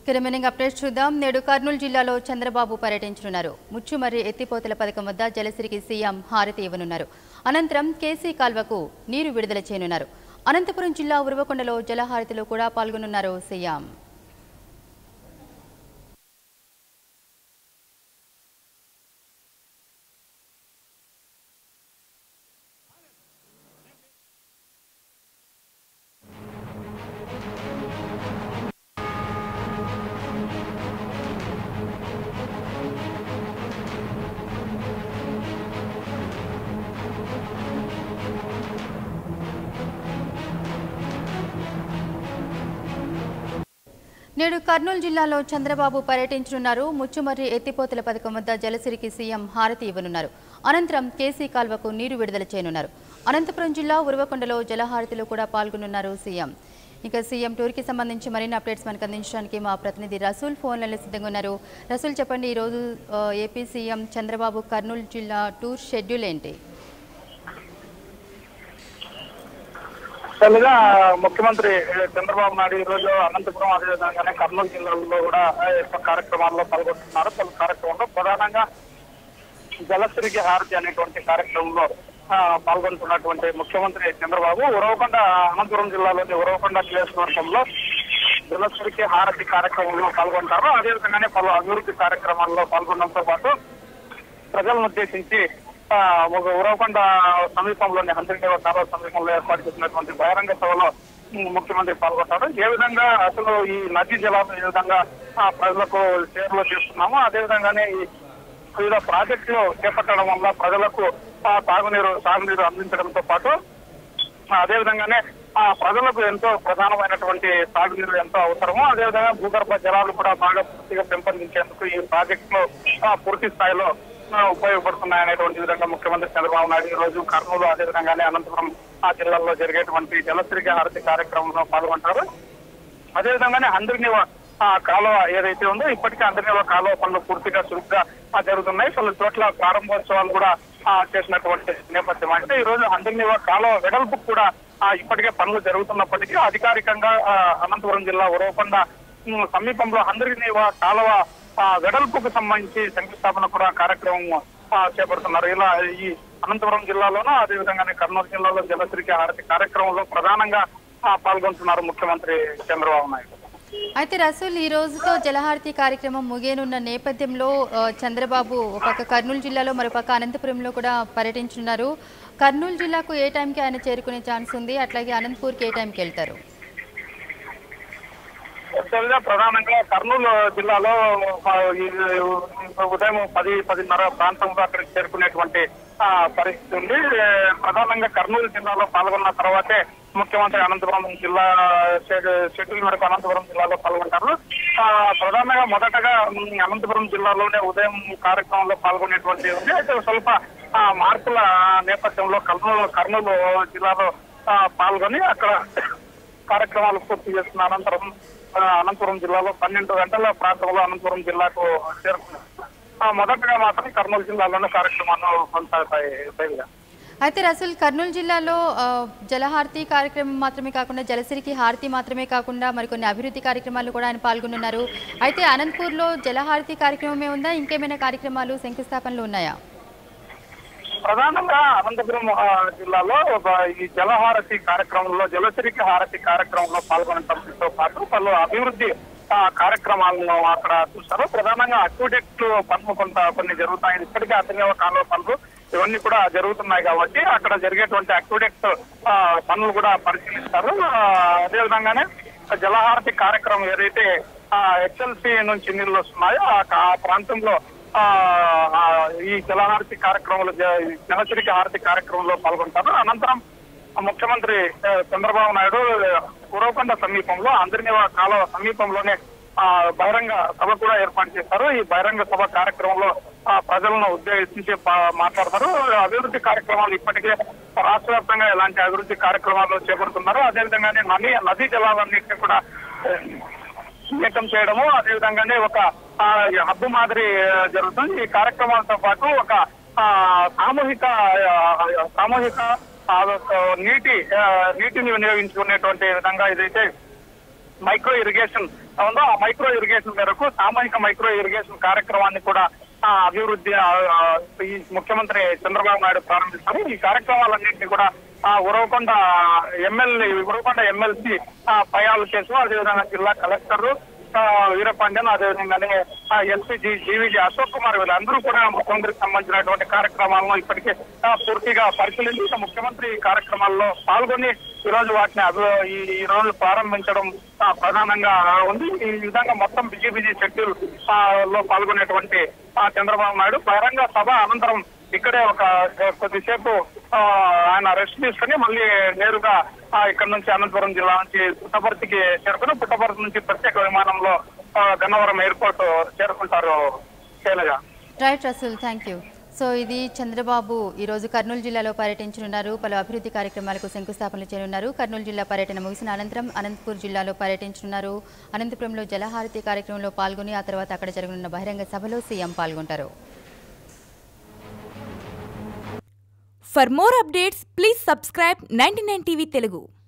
Remaining updates చూద్దాం నేడు కర్నూలు జిల్లాలో చంద్రబాబు పర్యటించనున్నారు ముచ్చుమర్రి ఎత్తిపోతల పథకం వద్ద జలసిరికి సీఎం హారతి ఇవ్వనున్నారు అనంతరం కేసీ కాల్వకు నీరు విడుదల చేయనున్నారు అనంతపురం జిల్లా ఉరవకొండలో జలహారతిలో కూడా పాల్గొనున్నారు సీఎం నేడు కర్నూలు జిల్లాలో చంద్రబాబు పర్యటించనున్నారు ముచ్చుమర్రి ఎత్తిపోతల పథకం వద్ద జలసిరికి సీఎం హారతి ఇవ్వనున్నారు అనంతరం కేసీ కాల్వకు నీరు విడుదల చేయనున్నారు అనంతపురం జిల్లా ఉరవకొండలో జలహారతిలో కూడా పాల్గొనున్నారు సీఎం ఇక సీఎం టూర్కి సంబంధించి మరిన్ని అప్డేట్స్ మనకు అందించడానికి మా ప్రతినిధి రసూల్ ఫోన్లలో సిద్ధంగా ఉన్నారు రసూల్ చెప్పండి ఈరోజు ఆ, ఏపీ సీఎం చంద్రబాబు కర్నూలు జిల్లా టూర్ షెడ్యూల్ ఏంటి తొలిగా ముఖ్యమంత్రి చంద్రబాబు నాయుడు ఈ రోజు అనంతపురం అదేవిధంగానే కర్నూలు జిల్లాలో కూడా ఎక్కువ కార్యక్రమాల్లో పాల్గొంటున్నారు పలు కార్యక్రమంలో ప్రధానంగా జలశ్రీకి హారతి అనేటువంటి కార్యక్రమంలో ఆ, పాల్గొంటున్నటువంటి ముఖ్యమంత్రి చంద్రబాబు ఉరవకొండ అనంతపురం జిల్లాలోని ఉరవకొండ నియోజకవర్గంలో జలశ్రీకి హారతి కార్యక్రమంలో పాల్గొంటారు అదేవిధంగానే పలు అభివృద్ధి కార్యక్రమాల్లో పాల్గొనడంతో పాటు ప్రజలను ఉద్దేశించి ఆ, ఒక ఉరవకొండ సమీపంలోని హంద్రికేవ కాలువ సమీపంలో ఏర్పాటు చేసినటువంటి బహిరంగ సభలో ఉమ్, ముఖ్యమంత్రి పాల్గొంటారు ఏ విధంగా అసలు ఈ నదీ జలాలు ఏ విధంగా ఆ, ప్రజలకు చేరులో చేస్తున్నామో అదే విధంగానే ఈ వివిధ ప్రాజెక్టులు చేపట్టడం వల్ల ప్రజలకు ఆ, తాగునీరు సాగునీరు అందించడంతో పాటు ఆ, అదేవిధంగానే ఆ ప్రజలకు ఎంతో ప్రధానమైనటువంటి సాగునీరు ఎంతో అవసరమో అదేవిధంగా భూగర్భ జలాలు కూడా బాగా పూర్తిగా పెంపొందించేందుకు ఈ ప్రాజెక్టులు ఆ, పూర్తి స్థాయిలో ఆ, ఉపయోగపడుతున్నాయనేటువంటి విధంగా ముఖ్యమంత్రి చంద్రబాబు నాయుడు ఈ రోజు కర్నూలు అదేవిధంగానే అనంతపురం ఆ జిల్లాల్లో జరిగేటువంటి జలశ్రీకి హారతి కార్యక్రమంలో పాల్గొంటారు అదేవిధంగానే అందరినీ ఆ కాలువ ఏదైతే ఉందో ఇప్పటికే అందరినీ కాలువ పనులు పూర్తిగా చురుగ్గా ఆ, జరుగుతున్నాయి పలు చోట్ల ప్రారంభోత్సవాలు కూడా ఆ, చేసినటువంటి నేపథ్యం అంటే ఈ రోజు అందరినీ కాలువ వెడల్పు కూడా ఆ, ఇప్పటికే పనులు జరుగుతున్నప్పటికీ అధికారికంగా ఆ, అనంతపురం జిల్లా ఉరవకొండ ఉమ్, సమీపంలో అందరినీ కాలువ ఆ, వెడల్పుకు సంబంధించి శంకుస్థాపన కూడా కార్యక్రమం ఆ, చేపడుతున్నారు ఇలా ఈ అనంతపురం జిల్లాలోనూ అదేవిధంగానే కర్నూలు జిల్లాలో జలశ్రీకి హారతి కార్యక్రమంలో ప్రధానంగా ఆ, పాల్గొంటున్నారు ముఖ్యమంత్రి చంద్రబాబు నాయుడు అయితే రసూల్ ఈ రోజుతో జలహారతి కార్యక్రమం ముగియనున్న నేపథ్యంలో ఆ, చంద్రబాబు ఒక పక్క కర్నూలు జిల్లాలో మరోపక్క అనంతపురంలో కూడా పర్యటించున్నారు కర్నూలు జిల్లాకు ఏ టైంకి ఆయన చేరుకునే ఛాన్స్ ఉంది అట్లాగే అనంతపూర్కి ఏ టైంకి వెళ్తారు యాక్చువల్గా ప్రధానంగా కర్నూలు జిల్లాలో ఆ, ఈ ఉదయం పది పదిన్నర ప్రాంతంలో అక్కడికి చేరుకునేటువంటి ఆ, పరిస్థితి ఉంది ఏ, ప్రధానంగా కర్నూలు జిల్లాలో పాల్గొన్న తర్వాతే ముఖ్యమంత్రి అనంతపురం జిల్లా షెడ్- షెడ్యూల్ మేరకు అనంతపురం జిల్లాలో పాల్గొంటారు ఆ, ప్రధానంగా మొదటగా ఉమ్, అనంతపురం జిల్లాలోనే ఉదయం కార్యక్రమంలో పాల్గొనేటువంటి ఉంది అయితే స్వల్ప ఆ, మార్పుల నేపథ్యంలో కర్నూలు కర్నూలు జిల్లాలో ఆ, పాల్గొని అక్కడ కార్యక్రమాలు పూర్తి చేస్తున్న అనంతరం ఆ, అనంతపురం జిల్లాలో పన్నెండు గంటల ప్రాంతంలో అనంతపురం జిల్లాకు చేరుకున్నారు ఆ, మొదటగా మాత్రం కర్నూలు జిల్లాలోనే కార్యక్రమాలు కొనసాగుతాయి శైలిగా అయితే రసూల్ కర్నూలు జిల్లాలో ఆ, జలహారతి కార్యక్రమం మాత్రమే కాకుండా జలసిరికి హారతి మాత్రమే కాకుండా మరికొన్ని అభివృద్ధి కార్యక్రమాలు కూడా ఆయన పాల్గొనున్నారు అయితే అనంతపూర్లో జలహారతి కార్యక్రమమే ఉందా ఇంకేమైనా కార్యక్రమాలు శంకుస్థాపనలు ఉన్నాయా ప్రధానంగా అనంతపురం ఆ, జిల్లాలో ఒక ఈ జలహారతి కార్యక్రమంలో జలసిరికి హారతి కార్యక్రమంలో పాల్గొనడంతో పాటు పలు అభివృద్ధి ఆ, కార్యక్రమాలను అక్కడ చూస్తారు ప్రధానంగా అక్విడెక్ట్ పనులు కొంత కొన్ని జరుగుతాయి ఇప్పటికే అతనివ కాలువ పనులు ఇవన్నీ కూడా జరుగుతున్నాయి కాబట్టి అక్కడ జరిగేటువంటి అక్విడెక్ట్ ఆ, పనులు కూడా పరిశీలిస్తారు ఆ, అదేవిధంగానే జలహారతి కార్యక్రమం ఏదైతే హెచ్ఎల్సి నుంచి నీళ్లు వస్తున్నాయో ఆ కా- ఆ ప్రాంతంలో ఆ ఆ, ఈ జలహారతి కార్యక్రమంలో జ- ఈ జలసిరికి హారతి కార్యక్రమంలో పాల్గొంటారు అనంతరం ముఖ్యమంత్రి ఆ, చంద్రబాబు నాయుడు ఉరవకొండ సమీపంలో అందరినీ కాలువ సమీపంలోనే ఆ బహిరంగ సభ కూడా ఏర్పాటు చేస్తారు ఈ బహిరంగ సభ కార్యక్రమంలో ఆ, ప్రజలను ఉద్దేశించి పా- మాట్లాడతారు అభివృద్ధి కార్యక్రమాలు ఇప్పటికే రాష్ట్ర వ్యాప్తంగా ఎలాంటి అభివృద్ధి కార్యక్రమాలు చేపడుతున్నారు అదేవిధంగానే నది నదీ జలాలన్నింటినీ కూడా ఆ, ఏకం చేయడము అదేవిధంగానే ఒక ఆ, హబ్బు మాదిరి ఆ, జరుగుతుంది ఈ కార్యక్రమాలతో పాటు ఒక ఆ, సామూహిక ఆ, సామూహిక ఆ, ఒక నీటి ఆ, నీటిని వినియోగించుకునేటువంటి విధంగా ఇదైతే మైక్రో ఇరిగేషన్ ఉందో ఆ మైక్రో ఇరిగేషన్ మేరకు సామూహిక మైక్రో ఇరిగేషన్ కార్యక్రమాన్ని కూడా ఆ, అభివృద్ధి ఆ, ఆ, ఈ ముఖ్యమంత్రి చంద్రబాబు నాయుడు ప్రారంభిస్తారు ఈ కార్యక్రమాలన్నింటినీ కూడా ఆ ఉరవకొండ ఎమ్మెల్యే ఉరవకొండ ఎమ్మెల్సీ పయాలు కేసు అదేవిధంగా జిల్లా కలెక్టర్ ఆ, వీరపాండ్యన్ అదేవిధంగానే ఎస్పీ జీవీజీ అశోక్ కుమార్ వీళ్ళందరూ కూడా ముఖ్యమంత్రికి సంబంధించినటువంటి కార్యక్రమాలను ఇప్పటికే ఆ, పూర్తిగా పరిశీలించి ఇక ముఖ్యమంత్రి ఈ కార్యక్రమాల్లో పాల్గొని ఈ రోజు వాటిని అభి- ఈ ఈ రోజు ప్రారంభించడం ఆ, ప్రధానంగా ఉంది ఈ విధంగా మొత్తం బిజీ బిజీ షెడ్యూల్ ఆ, లో పాల్గొనేటువంటి ఆ, చంద్రబాబు నాయుడు బహిరంగ సభ అనంతరం ఇక్కడే ఒక కొద్దిసేపు ఆ, ఆయన రెస్ట్ తీసుకుని మళ్ళీ నేరుగా ఆ, ఇక్కడ నుంచి అనంతపురం జిల్లా నుంచి పుట్టపర్తికి చేరుకుని పుట్టపర్తి నుంచి ప్రత్యేక విమానంలో ఆ, గన్నవరం ఎయిర్పోర్ట్ చేరుకుంటారు Sailaja right Rasool thank you so ఇది చంద్రబాబు ఈరోజు కర్నూలు జిల్లాలో పర్యటించనున్నారు పలు అభివృద్ధి కార్యక్రమాలకు శంకుస్థాపనలు చేయనున్నారు కర్నూలు జిల్లా పర్యటన ముగిసిన అనంతరం అనంతపూర్ జిల్లాలో పర్యటించనున్నారు అనంతపురంలో జలహారతి కార్యక్రమంలో పాల్గొని ఆ తర్వాత అక్కడ జరగనున్న బహిరంగ సభలో సీఎం పాల్గొంటారు For more updates, please subscribe 99 TV Telugu.